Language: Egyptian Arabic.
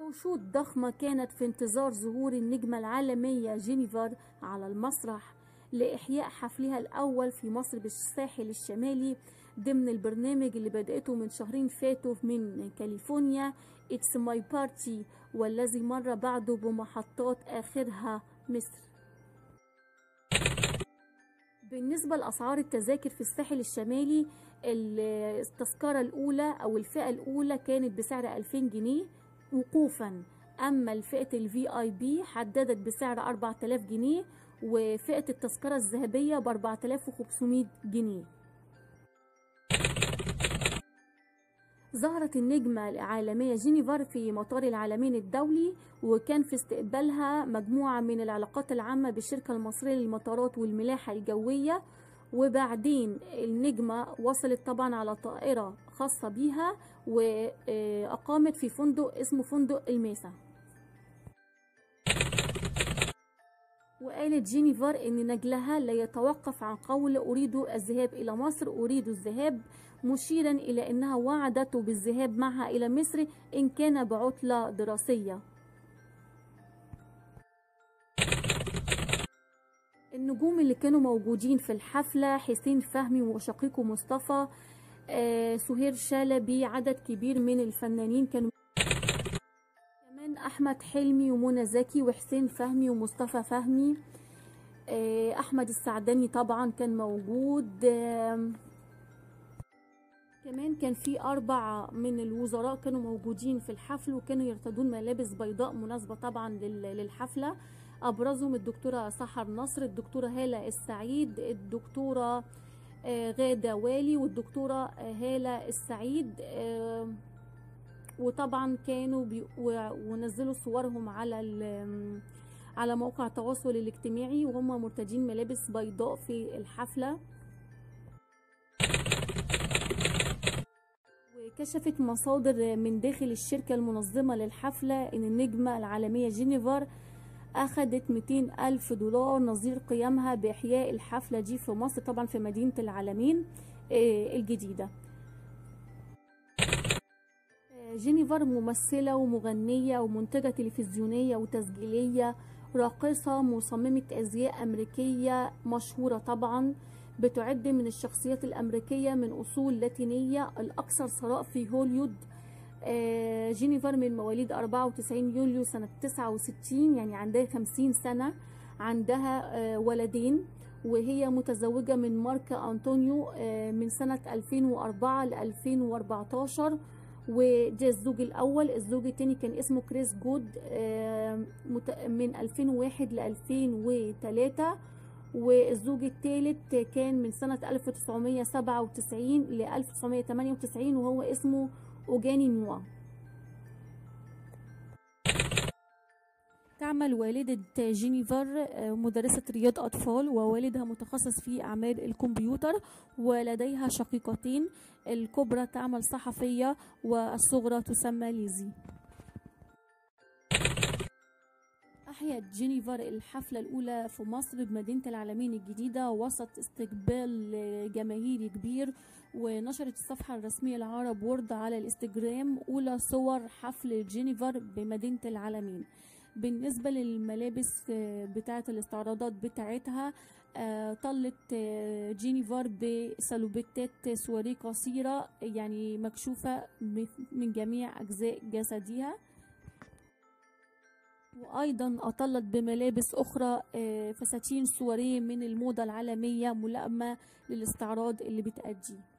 وشوط ضخمة كانت في انتظار ظهور النجمة العالمية جينيفر على المسرح لإحياء حفلها الأول في مصر بالساحل الشمالي ضمن البرنامج اللي بدأته من شهرين فاتوا من كاليفورنيا It's My Party والذي مر بعده بمحطات آخرها مصر بالنسبة لأسعار التذاكر في الساحل الشمالي التذكرة الأولى أو الفئة الأولى كانت بسعر 2000 جنيه وقوفا أما الفئة الفي آي بي حددت بسعر 4000 جنيه وفئة التذكرة الذهبية ب 4500 جنيه ظهرت النجمة العالمية جينيفر في مطار العالمين الدولي وكان في استقبالها مجموعة من العلاقات العامة بالشركة المصرية للمطارات والملاحة الجوية وبعدين النجمة وصلت طبعا على طائرة خاصة بيها وأقامت في فندق اسمه فندق الميسا وقالت جينيفر ان نجلها لا يتوقف عن قول اريد الذهاب الى مصر اريد الذهاب مشيرا الى انها وعدته بالذهاب معها الى مصر ان كان بعطلة دراسية النجوم اللي كانوا موجودين في الحفلة حسين فهمي وشقيقه مصطفى آه سهير شلبي عدد كبير من الفنانين كانوا كمان احمد حلمي ومنى زكي وحسين فهمي ومصطفى فهمي آه احمد السعداني طبعا كان موجود آه كمان كان في أربعة من الوزراء كانوا موجودين في الحفل وكانوا يرتدون ملابس بيضاء مناسبة طبعا للحفلة أبرزهم الدكتورة سحر نصر الدكتورة هالة السعيد الدكتورة غادة والي والدكتورة هالة السعيد وطبعا كانوا بي ونزلوا صورهم على على موقع التواصل الاجتماعي وهم مرتدين ملابس بيضاء في الحفله كشفت مصادر من داخل الشركة المنظمة للحفلة إن النجمة العالمية جينيفر أخدت 200 ألف دولار نظير قيامها بإحياء الحفلة دي في مصر طبعا في مدينة العالمين الجديدة جينيفر ممثلة ومغنية ومنتجة تلفزيونية وتسجيلية راقصة مصممة أزياء أمريكية مشهورة طبعا بتعد من الشخصيات الأمريكية من أصول لاتينية الأكثر ثراء في هوليود آه جينيفر من مواليد 94 يوليو سنة 69 يعني عندها 50 سنة عندها آه ولدين وهي متزوجة من مارك أنطونيو آه من سنة 2004 ل 2014 وده الزوج الأول الزوج التاني كان اسمه كريس جود من 2001 ل 2003 والزوج الثالث كان من سنة 1997 ل 1998 وهو اسمه أوجاني نوا تعمل والدة جينيفر مدرسة رياض أطفال ووالدها متخصص في أعمال الكمبيوتر ولديها شقيقتين الكبرى تعمل صحفية والصغرى تسمى ليزي أحيت جينيفر الحفلة الأولى في مصر بمدينة العالمين الجديدة وسط استقبال جماهيري كبير ونشرت الصفحة الرسمية لعرب وورد على الانستجرام أولى صور حفل جينيفر بمدينة العالمين بالنسبة للملابس بتاعة الاستعراضات بتاعتها طلت جينيفر بسلوبتات سواري قصيرة يعني مكشوفة من جميع أجزاء جسدها وأيضا أطلت بملابس أخرى فساتين سواريه من الموضة العالمية ملائمة للاستعراض اللي بتأديه